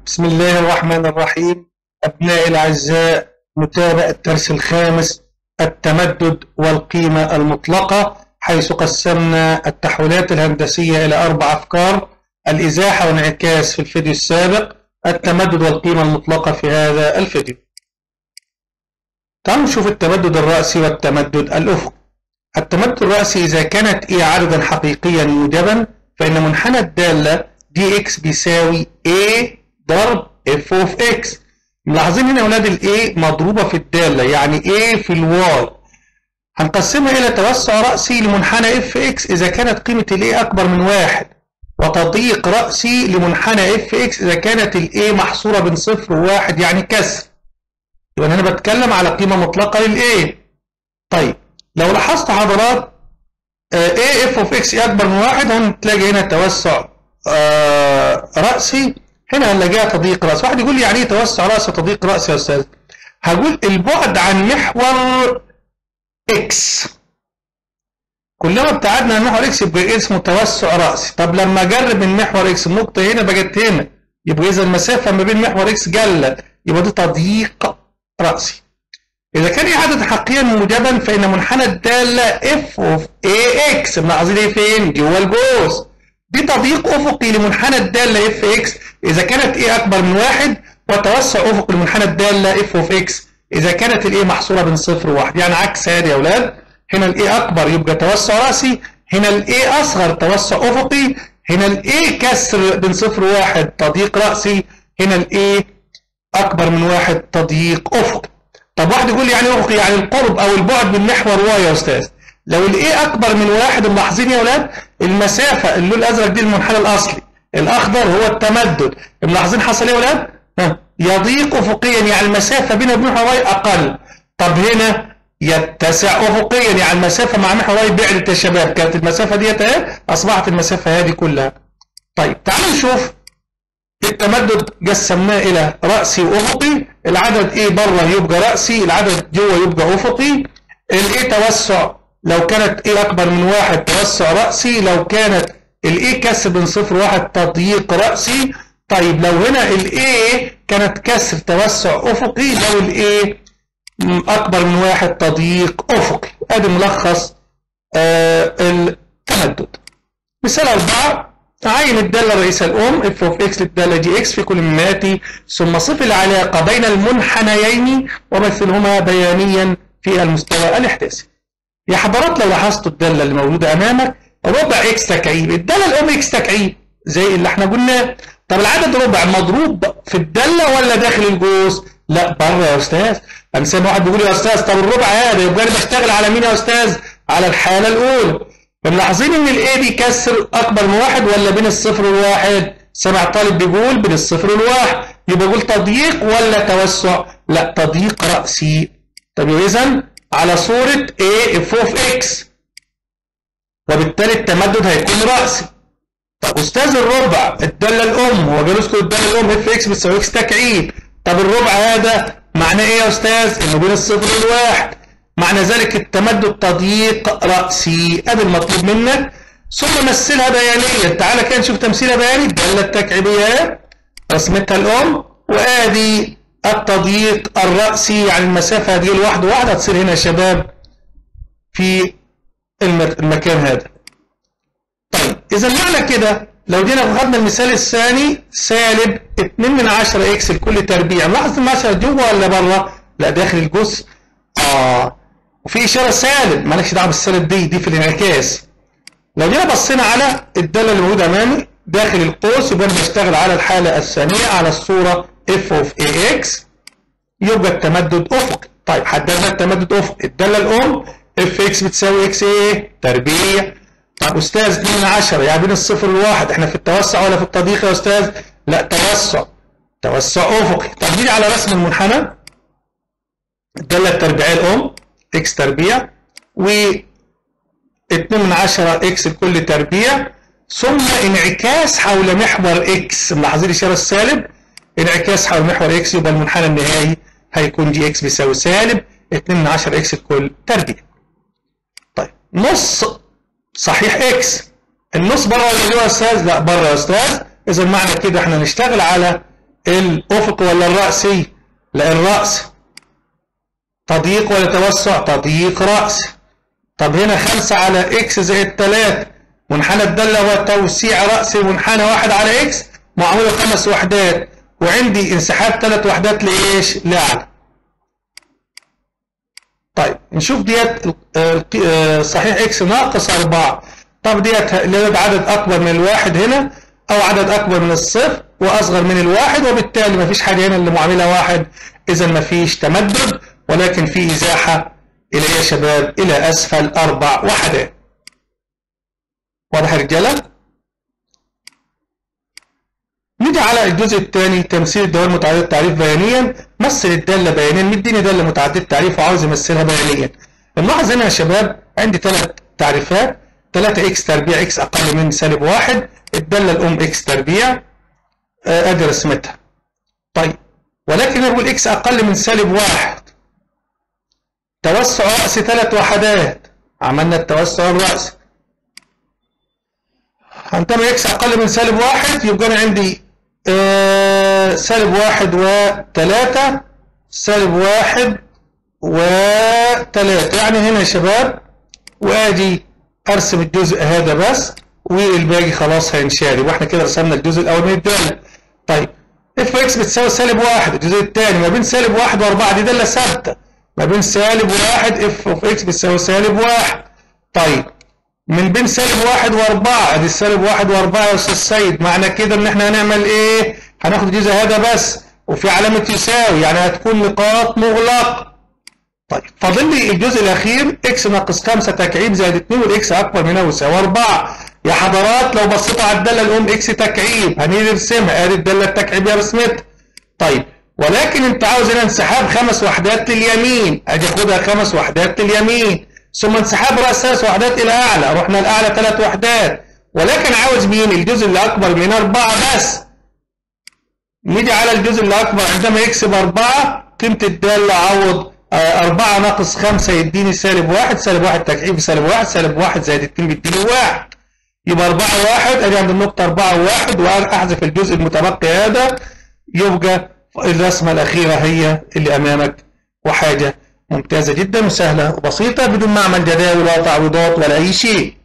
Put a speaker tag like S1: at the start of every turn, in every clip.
S1: بسم الله الرحمن الرحيم أبنائي الأعزاء نتابع الدرس الخامس التمدد والقيمة المطلقة حيث قسمنا التحويلات الهندسية إلى أربع أفكار الإزاحة والانعكاس في الفيديو السابق التمدد والقيمة المطلقة في هذا الفيديو تعالوا نشوف التمدد الرأسي والتمدد الأفقي التمدد الرأسي إذا كانت إيه عددا حقيقيا موجبا فإن منحنى الدالة دي اكس بيساوي A ضرب f اوف x ملاحظين هنا يا اولاد الاي مضروبه في الداله يعني A في الواي هنقسمها الى توسع راسي لمنحنى اف اكس اذا كانت قيمه الاي اكبر من واحد وتضييق راسي لمنحنى اف اكس اذا كانت الاي محصوره بين صفر وواحد يعني كسر يبقى انا بتكلم على قيمه مطلقه للاي طيب لو لاحظت حضرات A اف اوف اكس اكبر من واحد هنتلاقي هنا توسع آه راسي هنا هنلاقيها تضييق راس واحد يقول لي يعني ايه توسع راس وتضييق راس يا استاذ هقول البعد عن محور اكس كلما ابتعدنا عن محور اكس يبقى اسمه توسع راسي طب لما اجرب من محور اكس النقطه هنا بقت هنا يبقى اذا المسافه ما بين محور اكس قلت يبقى ده تضييق راسي اذا كان عدد حقيقيا موجبا فان منحنى الداله اف اوف اي اكس ملاحظين ايه فين جوه الجوز دي تضييق افقي لمنحنى الداله اف اكس اذا كانت ايه اكبر من واحد وتوسع افقي لمنحنى الداله اف اوف اكس اذا كانت الايه محصوره بين صفر وواحد يعني عكس هذه يا اولاد هنا الايه اكبر يبقى توسع راسي هنا الايه اصغر توسع افقي هنا الايه كسر بين صفر وواحد تضييق راسي هنا الايه اكبر من واحد تضييق افقي طب واحد يقول لي يعني افقي يعني القرب او البعد من محور واي يا استاذ لو الايه اكبر من واحد ملاحظين يا اولاد المسافه اللون الازرق دي المنحنى الاصلي الاخضر هو التمدد ملاحظين حصل ايه يا اولاد يضيق افقيا يعني المسافه بينه وبين محور واي اقل طب هنا يتسع افقيا يعني المسافه مع محور واي بعدت يا شباب كانت المسافه ديت اهي اصبحت المسافه هذه كلها طيب تعالوا نشوف التمدد قسمناه الى راسي وافقي العدد ايه بره يبقى راسي العدد جوه يبقى افقي الايه توسع لو كانت ايه اكبر من واحد توسع راسي لو كانت الايه كسر بين صفر وواحد تضييق راسي طيب لو هنا الايه كانت كسر توسع افقي لو الايه اكبر من واحد تضييق افقي ادي ملخص آه التمدد مثال اربعه عين الدالة الرئيسة الأم اف اوف اكس للدالة دي اكس في كل من يأتي ثم صف العلاقة بين المنحنيين ومثلهما بيانيا في المستوى الاحداثي. يا حضرات لو لاحظتوا الدالة اللي موجودة أمامك ربع اكس تكعيب، الدالة الأم اكس تكعيب زي اللي احنا قلناه. طب العدد ربع مضروب في الدالة ولا داخل الجوز؟ لا بره يا أستاذ. أنسان واحد بيقول يا أستاذ طب الربع هذا يبقى أنا بشتغل على مين يا أستاذ؟ على الحالة الأولى. ملاحظين ان الاي بيكسر اكبر من واحد ولا بين الصفر والواحد سمع طالب بيقول بين الصفر والواحد يبقى يقول تضييق ولا توسع لا تضييق راسي طب اذا على صورة A اف اوف اكس وبالتالي التمدد هيكون راسي طب استاذ الربع الدالة الام هو جالس له الدالة الام اف اكس بتساوي اكس تكعيب طب الربع هذا معناه ايه يا استاذ انه بين الصفر والواحد معنى ذلك التمدد تضييق رأسي ادي المطلوب منك ثم مثلها بيانيا تعالى كده نشوف تمثيلها بياني الدالة التكعيبية رسمتها الأم وادي التضييق الرأسي يعني المسافة دي لوحده واحدة هتصير هنا يا شباب في المكان هذا طيب إذا معنى كده لو جينا خدنا المثال الثاني سالب 2 من 10 اكس لكل تربيع لاحظ المسألة جوه ولا بره؟ لا داخل الجزء اه وفي اشاره سالب مالكش دعوه بالسالب دي دي في الانعكاس لو جينا بصينا على الداله اللي موجوده امامي داخل القوس يبقى انا بشتغل على الحاله الثانيه على الصوره اف اوف اي اكس يبقى التمدد افقي طيب حددنا التمدد افقي الداله الام اف اكس بتساوي اكس ايه تربيع طب استاذ 2 من 10 يعني بين الصفر والواحد احنا في التوسع ولا في التضييق يا استاذ لا توسع توسع افقي طب نيجي على رسم المنحنى الدالة التربيعية الأم إكس تربيع و 2 من 10 إكس لكل تربيع ثم انعكاس حول محور إكس ملاحظين الإشارة السالب انعكاس حول محور إكس يبقى المنحنى النهائي هيكون جي إكس بيساوي سالب 2 من 10 إكس لكل تربيع. طيب نص صحيح إكس النص بره ولا جوه يا أستاذ؟ لا بره يا أستاذ إذا معنى كده إحنا نشتغل على الافق ولا الرأسي لا الرأس تضييق ولا توسع تضييق رأس طب هنا خمسة على اكس زائد تلاتة منحنى الدالة هو توسيع رأس منحنى واحد على اكس معموله خمس وحدات وعندي انسحاب ثلاث وحدات لايش؟ لاعلى. طيب نشوف ديت صحيح اكس ناقص 4 طب ديت اللي عدد اكبر من الواحد هنا او عدد اكبر من الصفر واصغر من الواحد وبالتالي مفيش حاجه هنا اللي معاملها واحد اذا مفيش تمدد ولكن في ازاحه الى ايه يا شباب؟ الى اسفل اربع وحدات. واضح يا رجاله؟ نيجي على الجزء الثاني تمثيل الدوال متعدده التعريف بيانيا مثل الداله بيانيا مديني داله متعدده التعريف وعاوز امثلها بيانيا نلاحظ هنا يا شباب عندي ثلاث تعريفات 3 اكس تربيع اكس اقل من سالب واحد الداله الام اكس تربيع ادي رسمتها طيب ولكن نقول اكس اقل من سالب واحد توسع رأس ثلاث وحدات عملنا التوسع الرأسي عندما اكس اقل من سالب واحد يبقى انا عندي آه سالب واحد وثلاثة سالب واحد وثلاثة يعني هنا يا شباب واجي ارسم الجزء هذا بس والباقي خلاص هينشال يبقى احنا كده رسمنا الجزء الاول من الداله طيب اف اكس بتساوي سالب واحد الجزء الثاني ما بين سالب واحد واربعه دي داله ثابته ما بين سالب واحد اف اوف اكس بتساوي سالب واحد طيب من بين سالب واحد واربعه ادي السالب واحد واربعه يا استاذ سيد معنى كده ان احنا هنعمل ايه؟ هناخد الجزء هذا بس وفي علامه يساوي يعني هتكون نقاط مغلقه طيب فاضل لي الجزء الاخير اكس ناقص 5 تكعيب زائد 2 والاكس اكبر من او يساوي 4 يا حضرات لو بصيتوا على الداله الام اكس تكعيب هنيجي نرسمها ادي الداله التكعيبيه رسمتها طيب ولكن انت عاوز هنا انسحاب خمس وحدات لليمين اجي اخدها خمس وحدات لليمين ثم انسحاب راس ثلاث وحدات الى اعلى رحنا لاعلى ثلاث وحدات ولكن عاوز مين الجزء اللي اكبر من اربعه بس نيجي على الجزء اللي اكبر عندما يكسب اربعه قيمه الداله عوض أربعة ناقص خمسة يديني سالب واحد سالب واحد تكعيب سالب واحد سالب واحد زائد اتنين بيديني واحد يبقى أربعة واحد أجي عند النقطة أربعة وواحد وأحذف الجزء المتبقي هذا يبقى الرسمة الأخيرة هي اللي أمامك وحاجة ممتازة جدا وسهلة وبسيطة بدون ما أعمل جداول ولا تعويضات ولا أي شيء.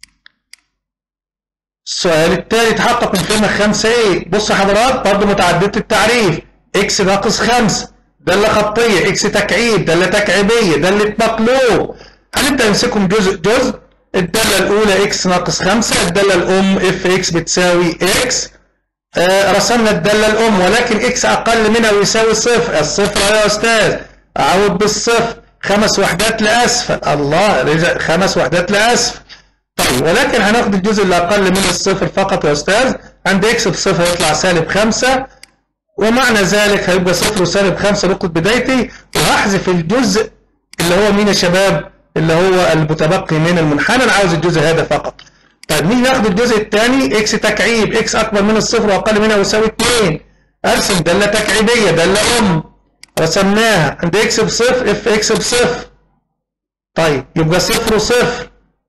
S1: السؤال التالي تحقق من قيمة خمسة إيه؟ بص حضرات برضه متعددة التعريف إكس ناقص خمسة دالة خطية إكس تكعيب دالة تكعيبية دالة مقلوب هنبدأ نمسكهم جزء جزء الدالة الأولى إكس ناقص خمسة الدالة الأم إف إكس بتساوي إكس آه رسمنا الدالة الأم ولكن إكس أقل منها ويساوي صفر الصفر يا أستاذ أعود بالصفر خمس وحدات لأسفل الله رجع خمس وحدات لأسفل طيب ولكن هناخد الجزء اللي أقل من الصفر فقط يا أستاذ عند إكس بصفر يطلع سالب خمسة ومعنى ذلك هيبقى صفر وسالب خمسة نقطة بدايتي وهحذف الجزء اللي هو مين يا شباب؟ اللي هو المتبقي من المنحنى أنا عاوز الجزء هذا فقط. طيب نيجي ناخد الجزء الثاني اكس تكعيب اكس أكبر من الصفر وأقل منها يساوي 2 أرسم دالة تكعيبية دالة أم رسمناها عند اكس بصفر اف اكس بصفر. طيب يبقى صفر وصفر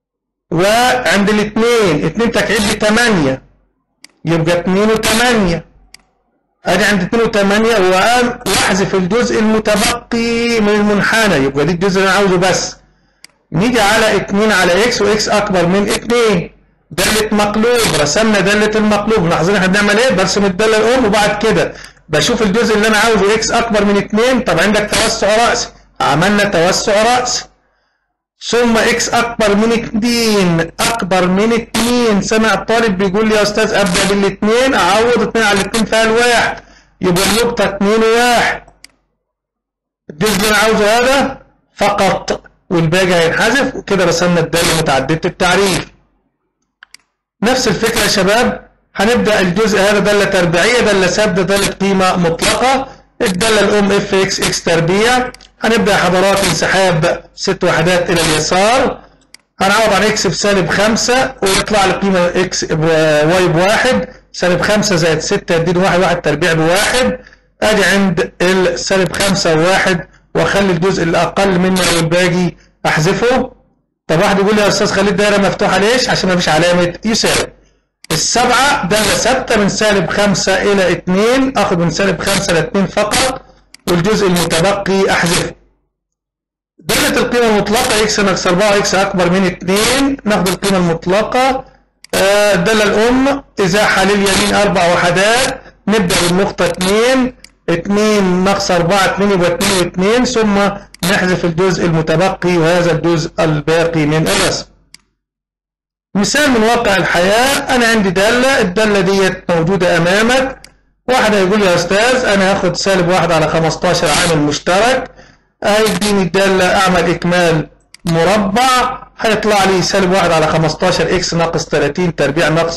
S1: وعند الاثنين 2 تكعيب ب 8 يبقى 2 و8 ادي عند 2 و8 واحذف الجزء المتبقي من المنحنى يبقى دي الجزء اللي انا عاوزه بس نيجي على 2 على اكس واكس اكبر من 2 دالة مقلوب رسمنا دالة المقلوب لاحظين احنا بنعمل ايه برسم الدالة الام وبعد كده بشوف الجزء اللي انا عاوزه اكس اكبر من 2 طب عندك توسع رأسي عملنا توسع رأسي ثم اكس اكبر من 2 اكبر من 2 سمع الطالب بيقول لي يا استاذ ابدا بالاثنين اعوض 2 على 2 فيها الواحد يبقى النقطه 2 و1 الجزء اللي انا عاوزه هذا فقط والباقي هينحذف وكده رسمنا الداله متعدده التعريف نفس الفكره يا شباب هنبدا الجزء هذا داله تربيعيه داله ثابته داله قيمه مطلقه الداله الام اف اكس اكس تربيع هنبدأ حضرات انسحاب ست وحدات إلى اليسار هنعوض عن اكس بسالب خمسة ويطلع لي قيمة اكس واي بواحد سالب خمسة زائد ستة يديني واحد واحد تربيع بواحد أجي عند السالب خمسة وواحد وأخلي الجزء الأقل منه والباقي أحذفه طب واحد يقول لي يا أستاذ خلي الدايرة مفتوحة ليش؟ عشان ما فيش علامة يساوي السبعة دالة ثابتة من سالب خمسة إلى اتنين أخذ من سالب خمسة إلى اتنين فقط والجزء المتبقي أحذفه دالة القيمة المطلقة إكس ناقص أربعة إكس أكبر من اتنين ناخد القيمة المطلقة آه، الدالة الأم إزاحة لليمين أربع وحدات نبدأ بالنقطة اتنين اتنين ناقص أربعة اتنين يبقى اتنين واتنين ثم نحذف الجزء المتبقي وهذا الجزء الباقي من الرسم مثال من واقع الحياة أنا عندي دالة الدالة ديت موجودة أمامك واحد هيقول لي يا أستاذ أنا هاخد سالب واحد على 15 عامل مشترك هيديني الدالة أعمل إكمال مربع هيطلع لي سالب واحد على 15 إكس ناقص 30 تربيع ناقص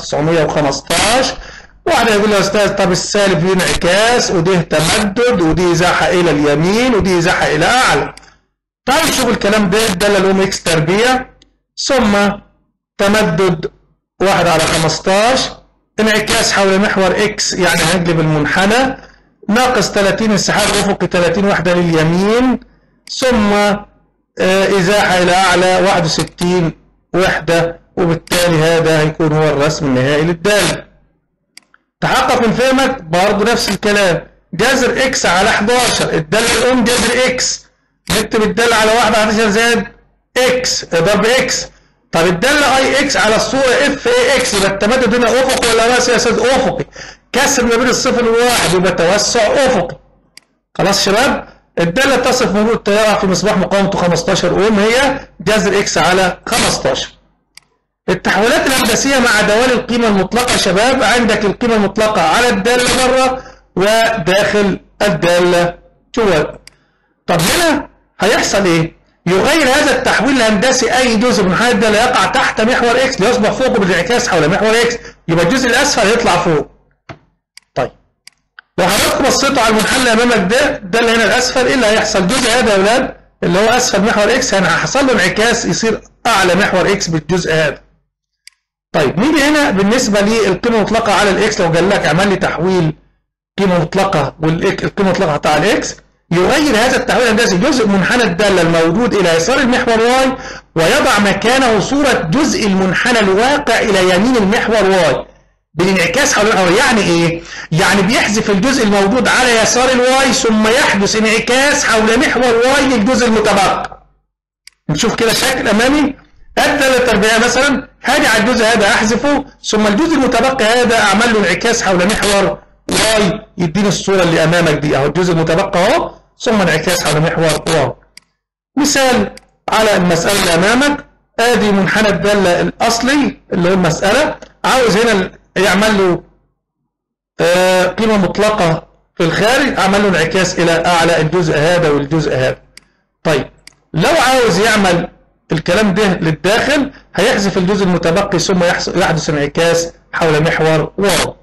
S1: 915 واحد هيقول لي يا أستاذ طب السالب دي انعكاس ودي تمدد ودي إزاحة إلى اليمين ودي إزاحة إلى أعلى تعالوا نشوف الكلام ده الدالة الأم إكس تربيع ثم تمدد واحد على 15 انعكاس حول محور اكس يعني هنقلب المنحنى ناقص 30 انسحاب افقي 30 وحده لليمين ثم آه، ازاحه الى اعلى 61 وحده وبالتالي هذا هيكون هو الرسم النهائي للداله تحقق من فهمك برضه نفس الكلام جذر اكس على 11 الداله الام جذر اكس نكتب الداله على 1 على 11 زائد اكس ضرب اكس طب الداله اي اكس على الصوره اف اي اكس يبقى التمدد هنا افقي ولا راسي يا استاذ افقي كسر ما بين الصفر والواحد يبقى توسع افقي خلاص شباب الداله تصف مرور التيار في مصباح مقاومته 15 اوم هي جذر اكس على 15 التحويلات الهندسيه مع دوال القيمه المطلقه يا شباب عندك القيمه المطلقه على الداله بره وداخل الداله جوه طب هنا هيحصل ايه يغير هذا التحويل الهندسي اي جزء من هذا الداله يقع تحت محور اكس ليصبح فوقه بالانعكاس حول محور اكس يبقى الجزء الاسفل يطلع فوق طيب لو حضرتك بصيتوا على المنحنى اللي امامك ده ده اللي هنا الاسفل ايه اللي هيحصل الجزء هذا يا اولاد اللي هو اسفل محور اكس يعني هيحصل له انعكاس يصير اعلى محور اكس بالجزء هذا طيب نيجي هنا بالنسبه للقيمه المطلقه على الاكس لو قال لك اعمل لي تحويل قيمه مطلقه والقيمه المطلقه بتاع الاكس يغير هذا التحويل الهندسي جزء منحنى الداله الموجود الى يسار المحور واي ويضع مكانه صوره جزء المنحنى الواقع الى يمين المحور واي بالانعكاس حول المحور يعني ايه؟ يعني بيحذف الجزء الموجود على يسار الواي ثم يحدث انعكاس حول محور واي للجزء المتبقي. نشوف كده شكل امامي الدالة التربيعية مثلا هاجي على الجزء هذا احذفه ثم الجزء المتبقي هذا اعمل له انعكاس حول محور واي يديني الصورة اللي امامك دي اهو الجزء المتبقي اهو ثم انعكاس على محور واو مثال على المسألة اللي أمامك آدي منحنى الدالة الأصلي اللي هو المسألة عاوز هنا يعمل له آه قيمة مطلقة في الخارج عمل له انعكاس إلى أعلى الجزء هذا والجزء هذا طيب لو عاوز يعمل الكلام ده للداخل هيحذف الجزء المتبقي ثم يحدث انعكاس حول محور واو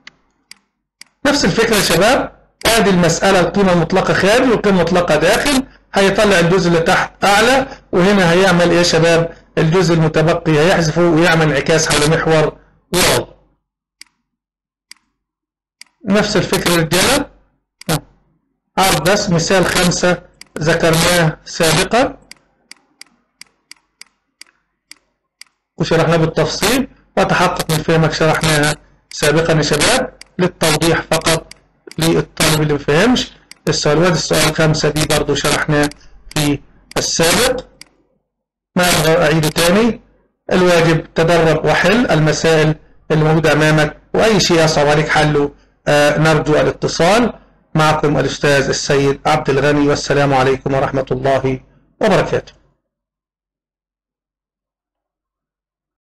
S1: نفس الفكرة يا شباب ادي المسألة القيمة المطلقة خارج والقيمة المطلقة داخل هيطلع الجزء اللي تحت اعلى وهنا هيعمل ايه يا شباب الجزء المتبقي هيحذفه ويعمل انعكاس حول محور واو نفس الفكرة رجالة عرض بس مثال خمسة ذكرناه سابقا وشرحناه بالتفصيل وتحقق من فهمك شرحناها سابقا يا شباب للتوضيح فقط للطالب اللي ما فهمش السؤال وادي السؤال الخامسة دي برضو شرحناه في السابق ما أبغى أعيده تاني الواجب تدرب وحل المسائل اللي موجودة أمامك وأي شيء يصعب عليك حله آه نرجو الاتصال معكم الأستاذ السيد عبد الغني والسلام عليكم ورحمة الله وبركاته